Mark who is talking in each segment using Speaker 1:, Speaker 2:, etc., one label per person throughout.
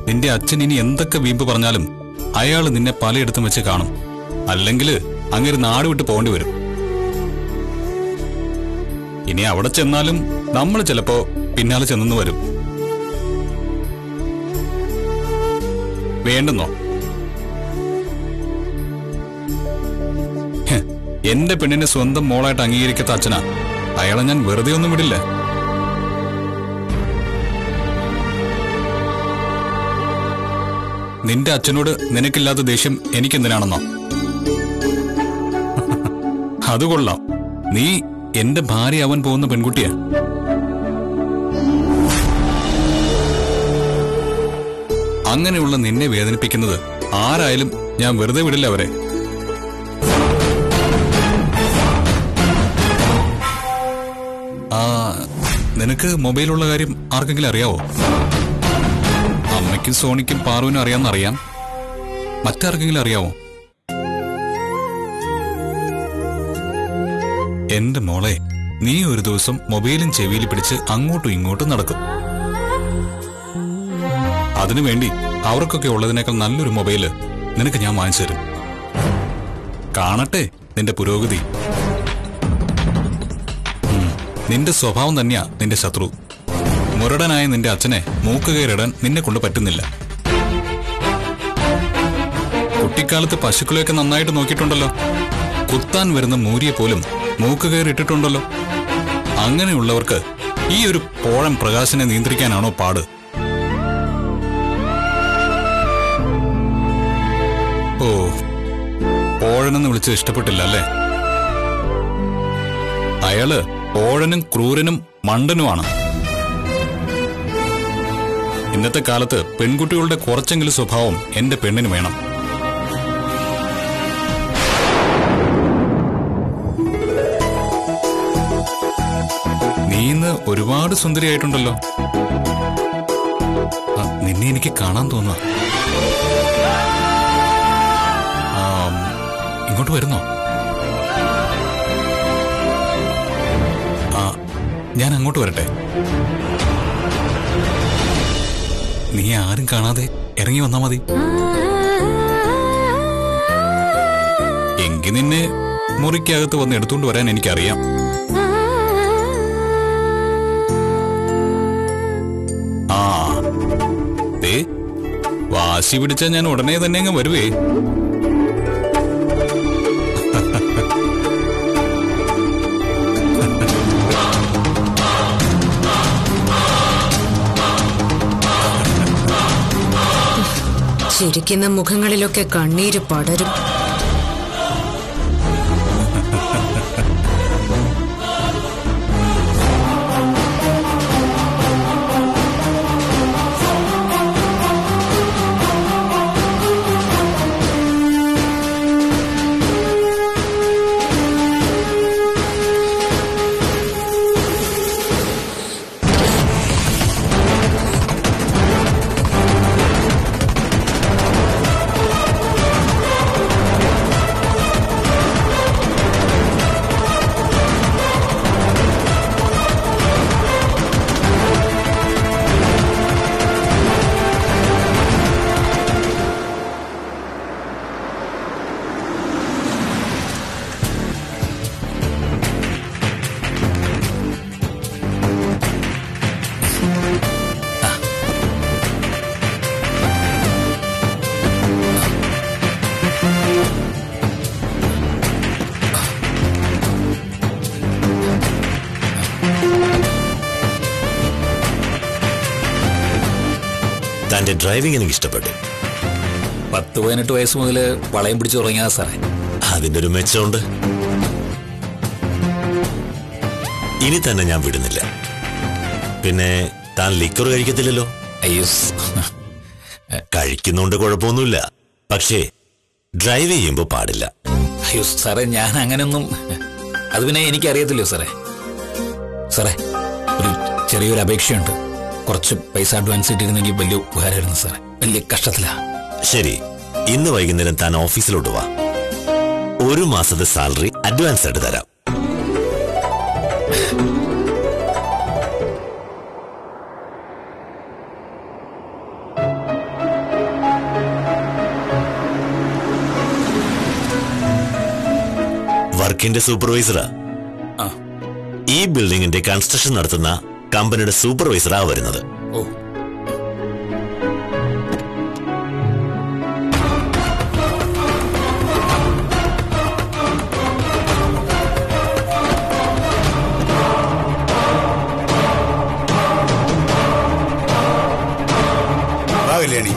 Speaker 1: നിന്റെ അച്ഛൻ ഇനി എന്തൊക്കെ വീമ്പ് പറഞ്ഞാലും അയാൾ നിന്നെ പലയിടത്തും വെച്ച് കാണും അല്ലെങ്കിൽ അങ്ങനെ നാട് വിട്ട് പോകേണ്ടി വരും ഇനി അവിടെ ചെന്നാലും നമ്മൾ ചിലപ്പോ പിന്നാലെ ചെന്നെന്ന് വരും വേണ്ടെന്നോ ഹ്, എന്റെ പെണ്ണിനെ സ്വന്തം മോളായിട്ട് അംഗീകരിക്കാത്ത അച്ഛനാ അയാളെ ഞാൻ വെറുതെ ഒന്നും വിടില്ല നിന്റെ അച്ഛനോട് നിനക്കില്ലാത്ത ദേഷ്യം എനിക്കെന്തിനാണെന്നോ അത് കൊള്ളാം നീ എന്റെ ഭാര്യ അവൻ പോകുന്ന പെൺകുട്ടിയാ അങ്ങനെയുള്ള നിന്നെ വേദനിപ്പിക്കുന്നത് ആരായാലും ഞാൻ വെറുതെ വിടില്ല അവരെ ആ നിനക്ക് മൊബൈലുള്ള കാര്യം ആർക്കെങ്കിലും അറിയാവോ അമ്മയ്ക്കും സോണിക്കും പാറുവിനും അറിയാമെന്നറിയാം മറ്റാർക്കെങ്കിലും അറിയാവോ എന്റെ മോളെ നീ ഒരു ദിവസം മൊബൈലും ചെവിയിൽ പിടിച്ച് അങ്ങോട്ടും ഇങ്ങോട്ടും നടക്കും അതിനുവേണ്ടി അവർക്കൊക്കെ ഉള്ളതിനേക്കാൾ നല്ലൊരു മൊബൈല് നിനക്ക് ഞാൻ വാങ്ങിച്ചു തരും കാണട്ടെ നിന്റെ പുരോഗതി ഉം, നിന്റെ സ്വഭാവം തന്നെയാ നിന്റെ ശത്രു മുരടനായ നിന്റെ അച്ഛനെ മൂക്കുകയറിടാൻ നിന്നെ കൊണ്ട് പറ്റുന്നില്ല കുട്ടിക്കാലത്ത് പശുക്കളെയൊക്കെ നന്നായിട്ട് നോക്കിയിട്ടുണ്ടല്ലോ കുത്താൻ വരുന്ന മൂരിയെ പോലും മൂക്കുകയറി ഇട്ടിട്ടുണ്ടല്ലോ അങ്ങനെയുള്ളവർക്ക് ഈ ഒരു പോഴം പ്രകാശനെ നിയന്ത്രിക്കാനാണോ പാട് ഓ പോഴനെന്ന് വിളിച്ച് ഇഷ്ടപ്പെട്ടില്ല അല്ലേ അയാള് പോഴനും ക്രൂരനും മണ്ടനുമാണ് ഇന്നത്തെ കാലത്ത് പെൺകുട്ടികളുടെ കുറച്ചെങ്കിലും സ്വഭാവം എന്റെ പെണ്ണിന് വേണം നീ ഇന്ന് ഒരുപാട് സുന്ദരിയായിട്ടുണ്ടല്ലോ ആ, നിന്നെ എനിക്ക് കാണാൻ തോന്നുക ആം, ഇങ്ങോട്ട് വരുന്നോ ആ ഞാൻ അങ്ങോട്ട് വരട്ടെ നീ ആരും കാണാതെ ഇറങ്ങി വന്നാ മതി എങ്കിൽ നിന്നെ മുറിക്കകത്ത് വന്ന് എടുത്തുകൊണ്ട് വരാൻ എനിക്കറിയാം ആ ദേ വാശി പിടിച്ചാ ഞാൻ ഉടനെ തന്നെ അങ്ങ് വരുവേ
Speaker 2: ചിരിക്കുന്ന മുഖങ്ങളിലൊക്കെ കണ്ണീര് പടരും
Speaker 3: തന്റെ ഡ്രൈവിംഗ് എനിക്ക് ഇഷ്ടപ്പെട്ടു
Speaker 4: പത്ത് പതിനെട്ട് വയസ്സ് മുതൽ വളയം പിടിച്ച് തുടങ്ങിയതാ സാറേ
Speaker 3: അതിന്റെ ഒരു മെച്ചമുണ്ട് ഇനി തന്നെ ഞാൻ വിടുന്നില്ല പിന്നെ താൻ ലിക്കർ കഴിക്കത്തില്ലല്ലോ
Speaker 4: അയ്യോ
Speaker 3: കഴിക്കുന്നുണ്ട് കുഴപ്പമൊന്നുമില്ല പക്ഷേ ഡ്രൈവ് ചെയ്യുമ്പോ പാടില്ല
Speaker 4: അയ്യോ സാറേ ഞാൻ അങ്ങനെയൊന്നും അത് പിന്നെ എനിക്കറിയത്തില്ലോ സാറേ സാറേ ഒരു ചെറിയൊരു അപേക്ഷയുണ്ട് കുറച്ച് പൈസ അഡ്വാൻസ് ഇട്ടിരുന്നെങ്കിൽ വലിയ ഉപകാരമായിരുന്നു സാറേ വലിയ കഷ്ടത്തിലാ
Speaker 3: ശരി ഇന്ന് വൈകുന്നേരം താൻ ഓഫീസിലോട്ട് വാ ഒരു മാസത്തെ സാലറി അഡ്വാൻസ് ആയിട്ട് തരാം വർക്കിന്റെ സൂപ്പർവൈസറാ
Speaker 4: ആ
Speaker 3: ഈ ബിൽഡിങ്ങിന്റെ കൺസ്ട്രക്ഷൻ നടത്തുന്ന കമ്പനിയുടെ സൂപ്പർവൈസറാ വരുന്നത്
Speaker 4: ഓ
Speaker 5: വാ കല്യാണി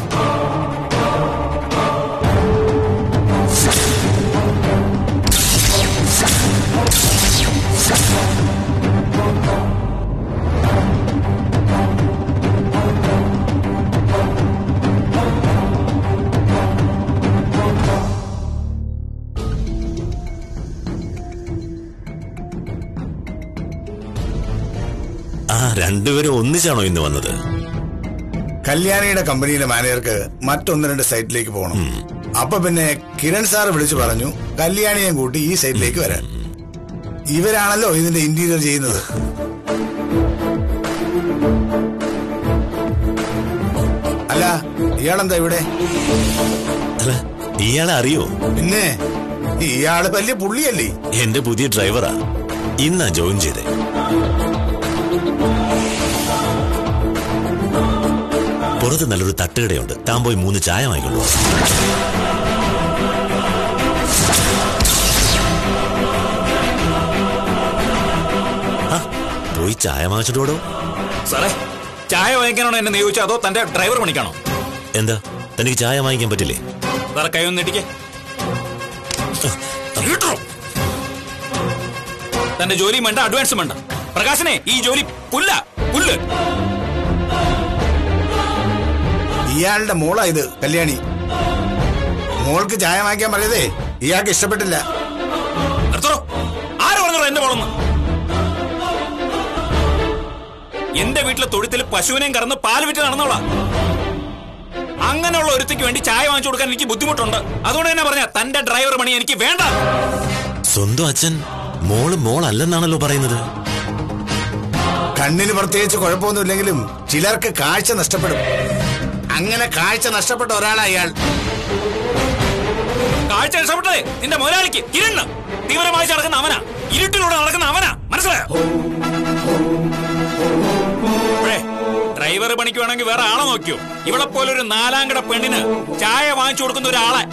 Speaker 3: ആ രണ്ടുപേരും ഒന്നിച്ചാണോ ഇന്ന് വന്നത്
Speaker 5: കല്യാണിയുടെ കമ്പനിയിലെ മാനേജർക്ക് മറ്റൊന്ന് രണ്ട് സൈറ്റിലേക്ക് പോകണം അപ്പൊ പിന്നെ കിരൺ സാർ വിളിച്ചു പറഞ്ഞു കല്യാണിയെയും കൂട്ടി ഈ സൈറ്റിലേക്ക് വരാൻ ഇവരാണല്ലോ ഇതിന്റെ ഇന്റീരിയർ ചെയ്യുന്നത് അല്ല ഇയാളെന്താ ഇവിടെ
Speaker 3: അല്ല ഇയാളെ അറിയോ
Speaker 5: പിന്നെ ഇയാള് വലിയ പുള്ളിയല്ലേ
Speaker 3: എന്റെ പുതിയ ഡ്രൈവറാ ഇന്നാ ജോയിൻ ചെയ്തേ പുറത്ത് നല്ലൊരു തട്ടുകടയുണ്ട് താൻ പോയി മൂന്ന് ചായ വാങ്ങിക്കൊള്ളു ആ, പോയി ചായ വാങ്ങിച്ചിട്ടോടോ
Speaker 4: സാറേ ചായ വാങ്ങിക്കാനാണോ എന്നെ നിയോഗിച്ചോ അതോ തന്റെ ഡ്രൈവർ പണിക്കാണോ
Speaker 3: എന്താ തനിക്ക് ചായ വാങ്ങിക്കാൻ പറ്റില്ലേ
Speaker 4: സാറെ കൈ ഒന്ന് നെട്ടിക്കേ നീട്ടോ. തന്റെ ജോലിയും വേണ്ട അഡ്വാൻസും വേണ്ട പ്രകാശനെ ഈ ജോലി പുല്ല പുല്ല്
Speaker 5: ഇയാളുടെ മോളാ ഇത് കല്യാണി മോൾക്ക് ചായ വാങ്ങിക്കാൻ പറയതേ ഇയാൾക്ക് ഇഷ്ടപ്പെട്ടില്ല
Speaker 4: നിർത്തോ ആര് പറഞ്ഞോ എന്റെ മോളൊന്ന് എന്റെ വീട്ടിലെ തൊഴുത്തിൽ പശുവിനെയും കറന്ന് പാൽ വിറ്റ് നടന്നോളാ അങ്ങനെയുള്ള ഒരുത്തിക്ക് വേണ്ടി ചായ വാങ്ങിച്ചു കൊടുക്കാൻ എനിക്ക് ബുദ്ധിമുട്ടുണ്ട് അതുകൊണ്ട് തന്നെ പറഞ്ഞ തന്റെ ഡ്രൈവർ പണി എനിക്ക് വേണ്ട
Speaker 3: സ്വന്തം അച്ഛൻ മോള് മോളല്ലെന്നാണല്ലോ പറയുന്നത്
Speaker 5: കണ്ണിന് പ്രത്യേകിച്ച് കുഴപ്പമൊന്നുമില്ലെങ്കിലും ചിലർക്ക് കാഴ്ച നഷ്ടപ്പെടും അങ്ങനെ കാഴ്ച നഷ്ടപ്പെട്ട ഒരാളാ ഇയാൾ
Speaker 4: കാഴ്ച രക്ഷപ്പെട്ടതേ നിന്റെ മുതലാളിക്ക് കിരണ് തീവ്രമായി നടക്കുന്ന അവനാ ഇരുട്ടിലൂടെ നടക്കുന്ന അവനാ മനസ്സിലായോ ഇപ്പഴേ, ഡ്രൈവർ പണിക്ക് വേണമെങ്കിൽ വേറെ ആളെ നോക്കിയോ ഇവളെ പോലൊരു നാലാംകട പെണ്ണിന് ചായ വാങ്ങിച്ചു കൊടുക്കുന്ന ഒരാളെ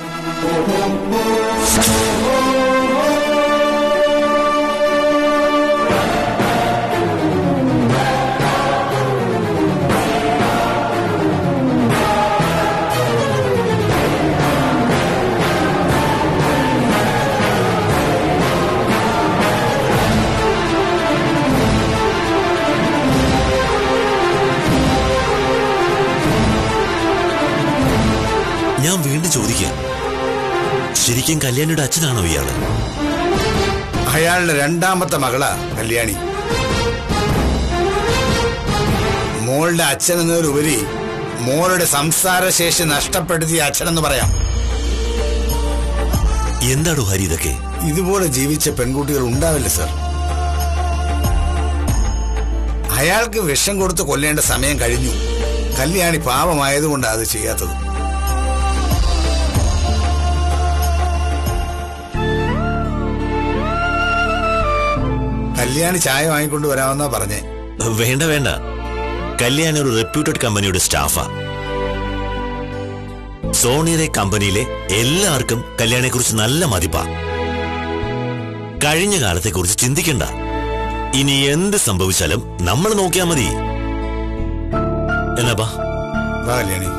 Speaker 3: ഞാൻ വീണ്ടും ചോദിക്കാം ശരിക്കും കല്യാണിയുടെ അച്ഛനാണോ ഇയാള്
Speaker 5: അയാളുടെ രണ്ടാമത്തെ മകളാ കല്യാണി മോളുടെ അച്ഛൻ എന്നതിലുപരി മോളുടെ സംസാരശേഷി നഷ്ടപ്പെടുത്തിയ അച്ഛനെന്ന് പറയാം
Speaker 3: എന്താടോ ഹരി ഇതൊക്കെ
Speaker 5: ഇതുപോലെ ജീവിച്ച പെൺകുട്ടികൾ ഉണ്ടാവില്ല സർ അയാൾക്ക് വിഷം കൊടുത്ത് കൊല്ലേണ്ട സമയം കഴിഞ്ഞു കല്യാണി പാപമായതുകൊണ്ടാണ് അത് ചെയ്യാത്തത് കല്യാണി ചായ വാങ്ങിക്കൊണ്ട് വരാമെന്നാ പറഞ്ഞേ
Speaker 3: വേണ്ട വേണ്ട കല്യാണി ഒരു റെപ്യൂട്ടഡ് കമ്പനിയുടെ സ്റ്റാഫാ സോണിയുടെ കമ്പനിയിലെ എല്ലാവർക്കും കല്യാണിയെ കുറിച്ച് നല്ല മതിപ്പാ കഴിഞ്ഞ കാലത്തെ കുറിച്ച് ചിന്തിക്കണ്ട ഇനി എന്ത് സംഭവിച്ചാലും നമ്മൾ നോക്കിയാ മതി എന്നാ ബാ
Speaker 5: വാ കല്യാണി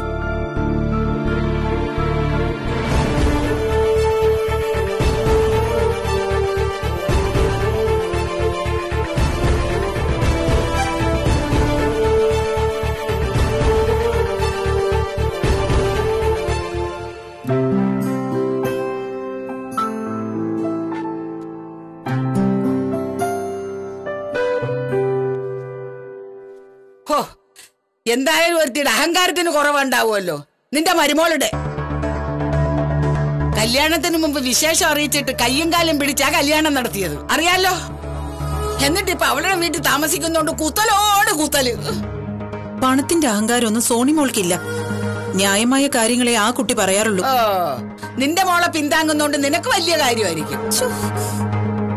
Speaker 6: ഹോ എന്തായാലും ഒരുത്തിയുടെ അഹങ്കാരത്തിന് കുറവുണ്ടാവുമല്ലോ നിന്റെ മരുമോളുടെ കല്യാണത്തിന് മുമ്പ് വിശേഷം അറിയിച്ചിട്ട് കയ്യും കാലും പിടിച്ചാ കല്യാണം നടത്തിയത് അറിയാലോ എന്നിട്ട് ഇപ്പൊ അവളുടെ വീട്ടിൽ താമസിക്കുന്നോണ്ട് കുത്തലോട് കുത്തല്
Speaker 7: പണത്തിന്റെ അഹങ്കാരമൊന്നും സോണി മോൾക്കില്ല ന്യായമായ കാര്യങ്ങളെ ആ കുട്ടി പറയാറുള്ളൂ
Speaker 6: ഓ നിന്റെ മോളെ പിന്താങ്ങുന്നോണ്ട് നിനക്ക് വലിയ കാര്യമായിരിക്കും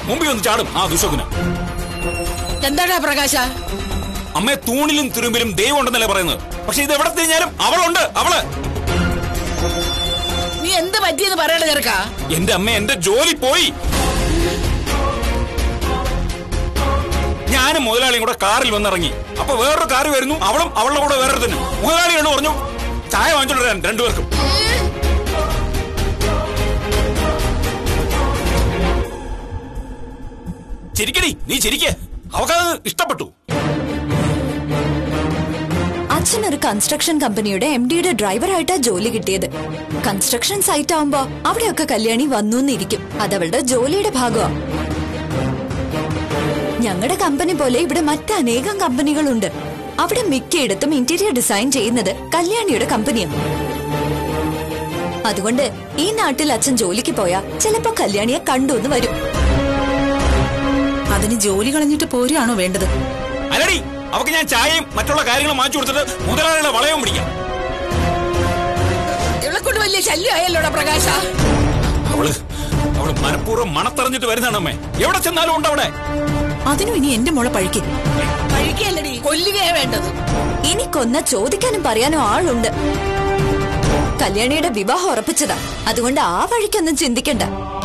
Speaker 4: മുമ്പിൽ ഒന്ന് ചാടും ആ ദുശകുന
Speaker 6: എന്താടാ പ്രകാശ
Speaker 4: അമ്മയെ തൂണിലും തുരുമ്പിലും ദൈവം ഉണ്ടെന്നല്ലേ പറയുന്നത് പക്ഷെ ഇത് എവിടെ തിരിഞ്ഞാലും അവളുണ്ട് അവള്
Speaker 6: നീ എന്ത് പറ്റിയെന്ന് പറയണ ചെറുക്കാ
Speaker 4: എന്റെ അമ്മ എന്റെ ജോലി പോയി ഞാനും മുതലാളിയും കൂടെ കാറിൽ വന്നിറങ്ങി അപ്പൊ വേറൊരു കാറ് വരുന്നു അവളും അവളുടെ കൂടെ വേറെ തന്നെ മുതലാളിയോട് പറഞ്ഞു ചായ വാങ്ങിച്ചോണ്ട് വരാൻ രണ്ടുപേർക്കും ചിരിക്കടി നീ ചിരിക്കേ അവക്കത് ഇഷ്ടപ്പെട്ടു
Speaker 8: അച്ഛൻ ഒരു കൺസ്ട്രക്ഷൻ കമ്പനിയുടെ എം ഡിയുടെ ഡ്രൈവറായിട്ടാ ജോലി കിട്ടിയത് കൺസ്ട്രക്ഷൻ സൈറ്റ് ആവുമ്പോ അവിടെയൊക്കെ കല്യാണി വന്നു എന്നിരിക്കും അതവളുടെ ജോലിയുടെ ഭാഗമാ ഞങ്ങളുടെ കമ്പനി പോലെ ഇവിടെ മറ്റനേകം കമ്പനികളുണ്ട് അവിടെ മിക്കയിടത്തും ഇന്റീരിയർ ഡിസൈൻ ചെയ്യുന്നത് കല്യാണിയുടെ കമ്പനിയാണ് അതുകൊണ്ട് ഈ നാട്ടിൽ അച്ഛൻ ജോലിക്ക് പോയാ ചിലപ്പോ കല്യാണിയെ കണ്ടു എന്ന് വരും
Speaker 7: അതിന് ജോലി കളഞ്ഞിട്ട് പോരുകയാണോ വേണ്ടത്
Speaker 4: അല്ലടി അവക്ക് ഞാൻ ചായയും മറ്റുള്ള കാര്യങ്ങളും വാങ്ങിച്ചു കൊടുത്തിട്ട് മുതലാളിയുടെ വളയവും പിടിക്കാം
Speaker 6: ഇവളെ കൊണ്ട് വലിയ ശല്യമായല്ലോടാ പ്രകാശ
Speaker 4: അവള് അവള് മനഃപൂർവ്വം മണത്തറിഞ്ഞിട്ട് വരുന്നതാണ് അമ്മേ എവിടെ ചെന്നാലും ഉണ്ട് അവിടെ
Speaker 7: അതിനും ഇനി എന്റെ മോളെ പഴിക്ക്
Speaker 6: കഴിക്കല്ലടി കൊല്ലുകയാ വേണ്ടത്
Speaker 8: ഇനി കൊന്ന ചോദിക്കാനും പറയാനും ആളുണ്ട് കല്യാണിയുടെ വിവാഹം ഉറപ്പിച്ചതാ അതുകൊണ്ട് ആ വഴിക്കൊന്നും ചിന്തിക്കണ്ട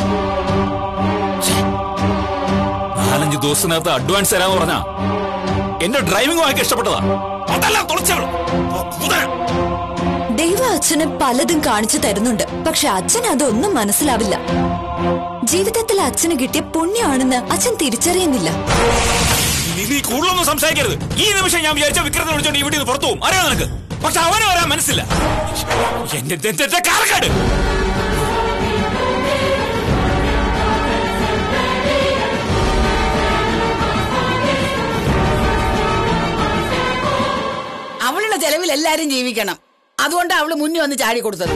Speaker 4: നാലഞ്ച് ദിവസത്തിനകത്ത് അഡ്വാൻസ് തരാന്ന് പറഞ്ഞാ എന്റെ ഡ്രൈവിംഗ് വായിക്കാൻ ഇഷ്ടപ്പെട്ടതാ അതല്ല തുളച്ചവൾ
Speaker 8: ദൈവ അച്ഛന് പലതും കാണിച്ചു തരുന്നുണ്ട് പക്ഷെ അച്ഛൻ അതൊന്നും മനസ്സിലാവില്ല ജീവിതത്തിൽ അച്ഛന് കിട്ടിയ പുണ്യമാണെന്ന് അച്ഛൻ തിരിച്ചറിയുന്നില്ല
Speaker 4: നീ നീ കൂടുതലൊന്നും സംസാരിക്കരുത് ഈ നിമിഷം ഞാൻ വിചാരിച്ച വിക്രത്തെ വിളിച്ചോണ്ട് ഇവിടെ നിന്ന് പുറത്തു പോകും അറിയാം നിനക്ക് പക്ഷെ അവനെ വരാൻ മനസ്സില്ല എന്റെ എന്റെ- എന്റെ കാലക്കാട്
Speaker 6: അവളുടെ ചെലവിൽ എല്ലാരും ജീവിക്കണം അതുകൊണ്ട് അവള് മുന്നിൽ വന്ന് ചാടി കൊടുത്തത്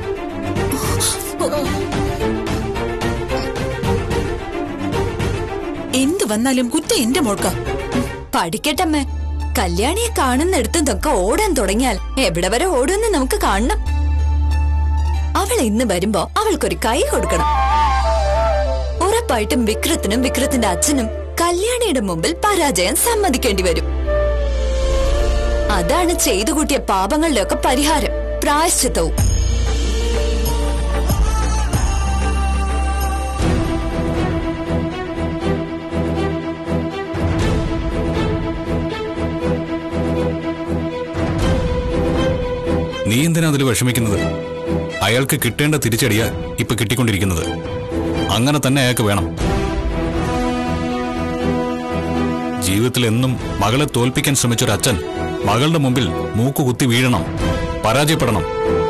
Speaker 7: എന്ത് വന്നാലും കുറ്റം എന്റെ മോൾക്ക
Speaker 8: പഠിക്കട്ടമ്മേ കല്യാണിയെ കാണുന്നിടത്തുനിന്നൊക്കെ ഓടാൻ തുടങ്ങിയാൽ എവിടെ വരെ ഓടുമെന്ന് നമുക്ക് കാണണം അവൾ ഇന്ന് വരുമ്പോ അവൾക്കൊരു കൈ കൊടുക്കണം ഉറപ്പായിട്ടും വിക്രത്തിനും വിക്രത്തിന്റെ അച്ഛനും കല്യാണിയുടെ മുമ്പിൽ പരാജയം സമ്മതിക്കേണ്ടി വരും അതാണ് ചെയ്തു കൂട്ടിയ പാപങ്ങളുടെ ഒക്കെ പരിഹാരം പ്രായശ്ചിത്തവും
Speaker 1: നീ എന്തിനാ അതിൽ വിഷമിക്കുന്നത് അയാൾക്ക് കിട്ടേണ്ട തിരിച്ചടിയാ ഇപ്പൊ കിട്ടിക്കൊണ്ടിരിക്കുന്നത് അങ്ങനെ തന്നെ അയാൾക്ക് വേണം ജീവിതത്തിൽ എന്നും മകളെ തോൽപ്പിക്കാൻ ശ്രമിച്ച ഒരു അച്ഛൻ മകളുടെ മുമ്പിൽ മൂക്ക് കുത്തി വീഴണം പരാജയപ്പെടണം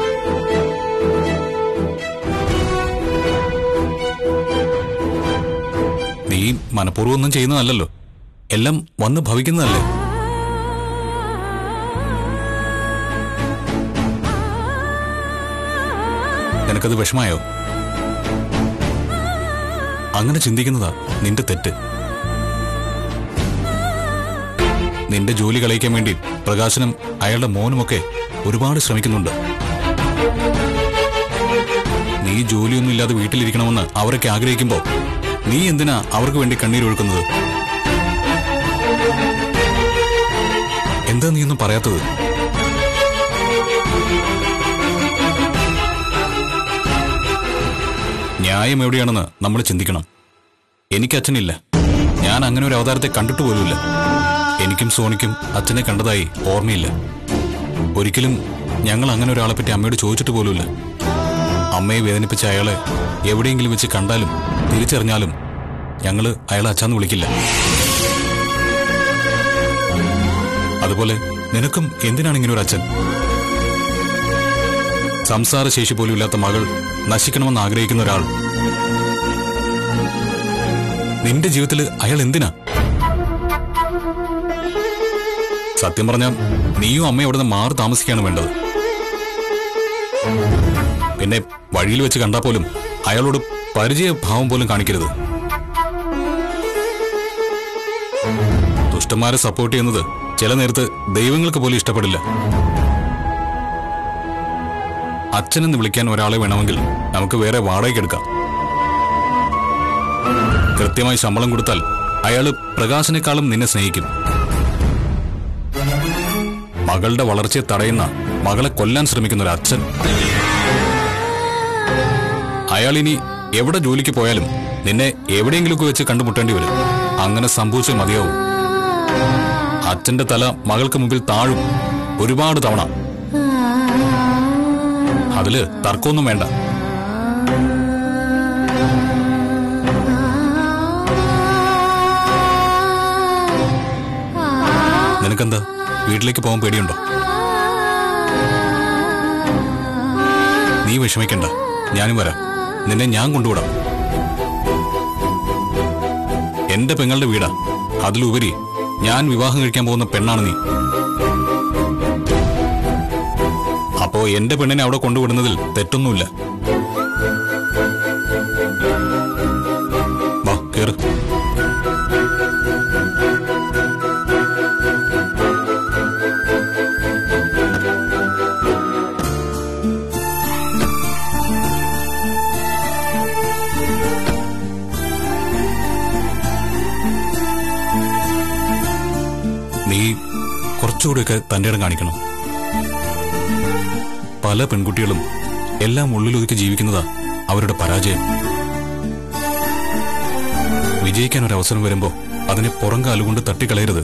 Speaker 1: നീ മനഃപൂർവ്വം ഒന്നും ചെയ്യുന്നതല്ലല്ലോ എല്ലാം വന്ന് ഭവിക്കുന്നതല്ലേ നിനക്കത് വിഷമായോ അങ്ങനെ ചിന്തിക്കുന്നതാ നിന്റെ തെറ്റ് നിന്റെ ജോലി കളയിക്കാൻ വേണ്ടി പ്രകാശനും അയാളുടെ മോനുമൊക്കെ ഒരുപാട് ശ്രമിക്കുന്നുണ്ട് നീ ജോലിയൊന്നും ഇല്ലാതെ വീട്ടിലിരിക്കണമെന്ന് അവരൊക്കെ ആഗ്രഹിക്കുമ്പോ നീ എന്തിനാ അവർക്ക് വേണ്ടി കണ്ണീരൊഴുക്കുന്നത് എന്താ നീ ഒന്നും പറയാത്തത് ന്യായം എവിടെയാണെന്ന് നമ്മൾ ചിന്തിക്കണം എനിക്ക് അച്ഛനില്ല ഞാൻ അങ്ങനെ ഒരു അവതാരത്തെ കണ്ടിട്ട് പോലുമില്ല എനിക്കും സോണിക്കും അച്ഛനെ കണ്ടതായി ഓർമ്മയില്ല ഒരിക്കലും ഞങ്ങൾ അങ്ങനെ ഒരാളെ പറ്റി അമ്മയോട് ചോദിച്ചിട്ട് പോലുമില്ല അമ്മയെ വേദനിപ്പിച്ച അയാളെ എവിടെയെങ്കിലും വെച്ച് കണ്ടാലും തിരിച്ചറിഞ്ഞാലും ഞങ്ങൾ അയാളെ അച്ഛാന്ന് വിളിക്കില്ല അതുപോലെ നിനക്കും എന്തിനാണ് ഇങ്ങനെ ഒരു അച്ഛൻ സംസാരശേഷി പോലും ഇല്ലാത്ത മകൾ നശിക്കണമെന്ന് ആഗ്രഹിക്കുന്ന ഒരാൾ നിന്റെ ജീവിതത്തിൽ അയാൾ എന്തിനാ സത്യം പറഞ്ഞ നീയും അമ്മയും അവിടെ നിന്ന് മാറി താമസിക്കുകയാണ് വേണ്ടത് പിന്നെ വഴിയിൽ വെച്ച് കണ്ടാൽ പോലും അയാളോട് പരിചയഭാവം പോലും കാണിക്കരുത് ദുഷ്ടന്മാരെ സപ്പോർട്ട് ചെയ്യുന്നത് ചില നേരത്ത് ദൈവങ്ങൾക്ക് പോലും ഇഷ്ടപ്പെടില്ല അച്ഛനെന്ന് വിളിക്കാൻ ഒരാളെ വേണമെങ്കിൽ നമുക്ക് വേറെ വാടകയ്ക്ക് എടുക്കാം കൃത്യമായി ശമ്പളം കൊടുത്താൽ അയാള് പ്രകാശനേക്കാളും നിന്നെ സ്നേഹിക്കും മകളുടെ വളർച്ചയെ തടയുന്ന മകളെ കൊല്ലാൻ ശ്രമിക്കുന്ന ഒരു അച്ഛൻ അയാൾ ഇനി എവിടെ ജോലിക്ക് പോയാലും നിന്നെ എവിടെയെങ്കിലുമൊക്കെ വെച്ച് കണ്ടുമുട്ടേണ്ടി വരും അങ്ങനെ സംഭവിച്ചാൽ മതിയാവും അച്ഛന്റെ തല മകൾക്ക് മുമ്പിൽ താഴും ഒരുപാട് തവണ അതില് തർക്കമൊന്നും വേണ്ട നിനക്കെന്താ വീട്ടിലേക്ക് പോകാൻ പേടിയുണ്ടോ നീ വിഷമിക്കണ്ട ഞാനും വരാം നിന്നെ ഞാൻ കൊണ്ടുവിടാം എന്റെ പെങ്ങളുടെ വീടാ അതിലുപരി ഞാൻ വിവാഹം കഴിക്കാൻ പോകുന്ന പെണ്ണാണ് നീ അപ്പോ എന്റെ പെണ്ണിനെ അവിടെ കൊണ്ടുവിടുന്നതിൽ തെറ്റൊന്നുമില്ല വാ കേറ് നീ കുറച്ചുകൂടെയൊക്കെ തന്റെ ഇടം കാണിക്കണം പല പെൺകുട്ടികളും എല്ലാം ഉള്ളിലൊതുക്കി ജീവിക്കുന്നതാ അവരുടെ പരാജയം വിജയിക്കാൻ ഒരു അവസരം വരുമ്പോ അതിനെ പുറം കാലുകൊണ്ട് തട്ടിക്കളയരുത്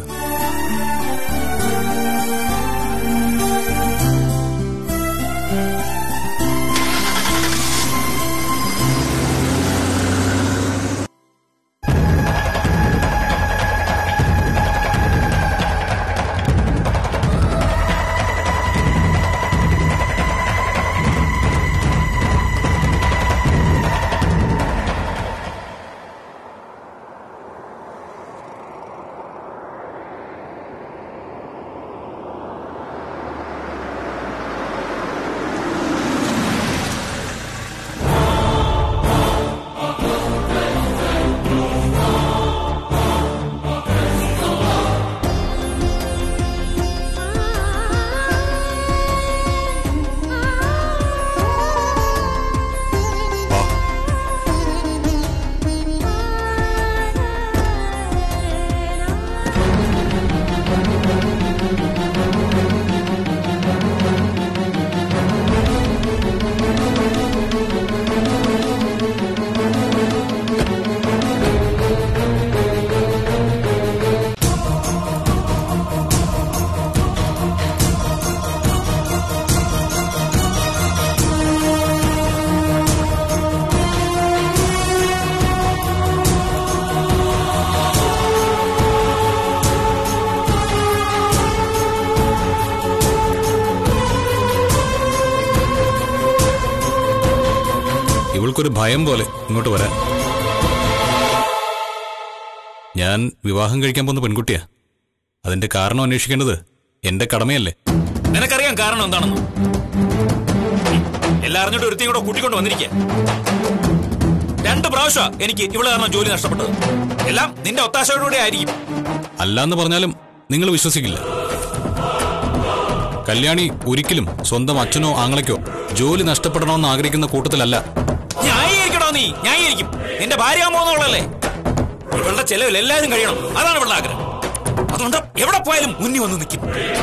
Speaker 1: വാ ഇവൾക്കൊരു ഭയം പോലെ ഇങ്ങോട്ട് വരാൻ ഞാൻ വിവാഹം കഴിക്കാൻ പോകുന്ന പെൺകുട്ടിയാ അതിന്റെ കാരണം അന്വേഷിക്കേണ്ടത് എന്റെ കടമയല്ലേ
Speaker 4: നിനക്കറിയാം കാരണം എന്താണെന്ന് എല്ലാം അറിഞ്ഞിട്ട് ഒരുത്തിയും കൂടെ കൂട്ടിക്കൊണ്ട് വന്നിരിക്കുക രണ്ട് പ്രാവശ്യം എനിക്ക് ഇവിടെ കാരണം ജോലി നഷ്ടപ്പെട്ടത് എല്ലാം നിന്റെ ഒത്താശയോടുകൂടെ ആയിരിക്കും
Speaker 1: അല്ലാന്ന് പറഞ്ഞാലും നിങ്ങൾ വിശ്വസിക്കില്ല കല്യാണി ഒരിക്കലും സ്വന്തം അച്ഛനോ ആങ്ങളയ്ക്കോ ജോലി നഷ്ടപ്പെടണമെന്ന് ആഗ്രഹിക്കുന്ന കൂട്ടത്തിലല്ല
Speaker 4: ന്യായീകരിക്കണോ നീ ന്യായീകരിക്കും നിന്റെ ഭാര്യ പോകുന്നവളല്ലേ ഇവളുടെ ചെലവിൽ എല്ലാവരും കഴിയണം അതാണ് ഇവളുടെ ആഗ്രഹം അതുകൊണ്ട് എവിടെ പോയാലും മുന്നിൽ വന്ന് നിൽക്കും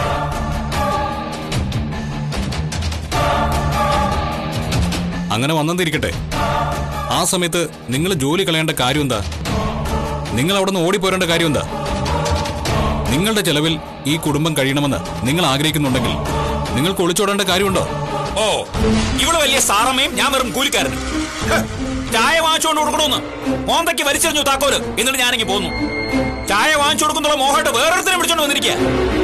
Speaker 1: അങ്ങനെ വന്നെന്നിരിക്കട്ടെ ആ സമയത്ത് നിങ്ങൾ ജോലി കളയേണ്ട കാര്യം എന്താ നിങ്ങൾ അവിടെ നിന്ന് ഓടിപ്പോരേണ്ട കാര്യം എന്താ നിങ്ങളുടെ ചെലവിൽ ഈ കുടുംബം കഴിയണമെന്ന് നിങ്ങൾ ആഗ്രഹിക്കുന്നുണ്ടെങ്കിൽ നിങ്ങൾക്ക് ഒളിച്ചോടേണ്ട കാര്യമുണ്ടോ
Speaker 4: ഓ ഇവിടെ വലിയ സാറമ്മയും ഞാൻ വെറും കൂലിക്കാരനും ഹ്, ചായ വാങ്ങിച്ചുകൊണ്ട് കൊടുക്കണമെന്ന് മോന്തയ്ക്ക് വലിച്ചെറിഞ്ഞു താക്കോല് എന്നിട്ട് ഞാനിങ്ങി പോന്നു ചായ വാങ്ങിച്ചു കൊടുക്കുന്നുള്ള മോഹമായിട്ട് വേറൊരുത്തനെ പിടിച്ചോണ്ട് വന്നിരിക്കുക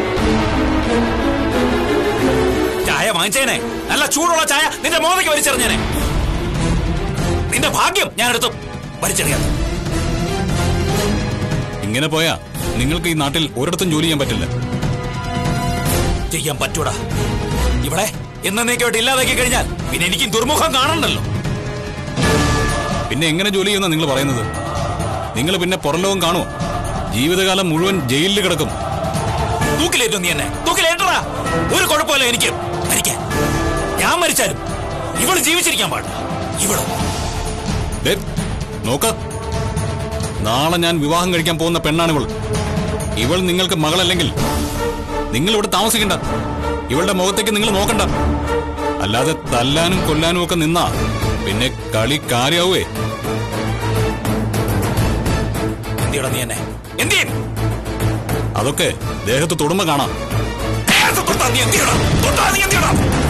Speaker 4: ചായ വാങ്ങിച്ചേനെ നല്ല ചൂടുള്ള ചായ നിന്റെ മോന്തയ്ക്ക് വലിച്ചെറിഞ്ഞേനെ നിന്റെ ഭാഗ്യം ഞാൻ എടുത്തു വലിച്ചെറിയാം
Speaker 1: ഇങ്ങനെ പോയാ നിങ്ങൾക്ക് ഈ നാട്ടിൽ ഒരിടത്തും ജോലി ചെയ്യാൻ പറ്റില്ല
Speaker 4: ചെയ്യാൻ പറ്റൂടാ ഇവിടെ എന്നേക്കായിട്ട് ഇല്ലാതാക്കി കഴിഞ്ഞാൽ പിന്നെ എനിക്കും ദുർമുഖം കാണണ്ടല്ലോ
Speaker 1: പിന്നെ എങ്ങനെ ജോലി ചെയ്യുന്ന നിങ്ങൾ പറയുന്നത് നിങ്ങൾ പിന്നെ പുറംലോകം കാണുമോ ജീവിതകാലം മുഴുവൻ ജയിലിൽ കിടക്കും
Speaker 4: തൂക്കിലേറ്റു നീ എന്നെ തൂക്കിലേറ്റടാ ഒരു കുഴപ്പമില്ല എനിക്ക് മരിക്കാൻ ഞാൻ മരിച്ചാലും ഇവള് ജീവിച്ചിരിക്കാൻ പാടില്ല ഇവള്
Speaker 1: ദേ, നോക്ക നാളെ ഞാൻ വിവാഹം കഴിക്കാൻ പോകുന്ന പെണ്ണാണിവൾ ഇവൾ നിങ്ങൾക്ക് മകളല്ലെങ്കിൽ നിങ്ങൾ ഇവിടെ താമസിക്കണ്ട ഇവളുടെ മുഖത്തേക്ക് നിങ്ങൾ നോക്കണ്ട അല്ലാതെ തല്ലാനും കൊല്ലാനും ഒക്കെ നിന്നാ പിന്നെ കളി കാര്യാവേ
Speaker 4: എന്തിയടാ നീ എന്നെ എന്തിയെ
Speaker 1: അതൊക്കെ ദേഹത്ത് തൊടുമ്പോ കാണാം
Speaker 4: തൊട്ടാ നീ എന്തിയടാ തൊട്ടാ നീ എന്തിയടാ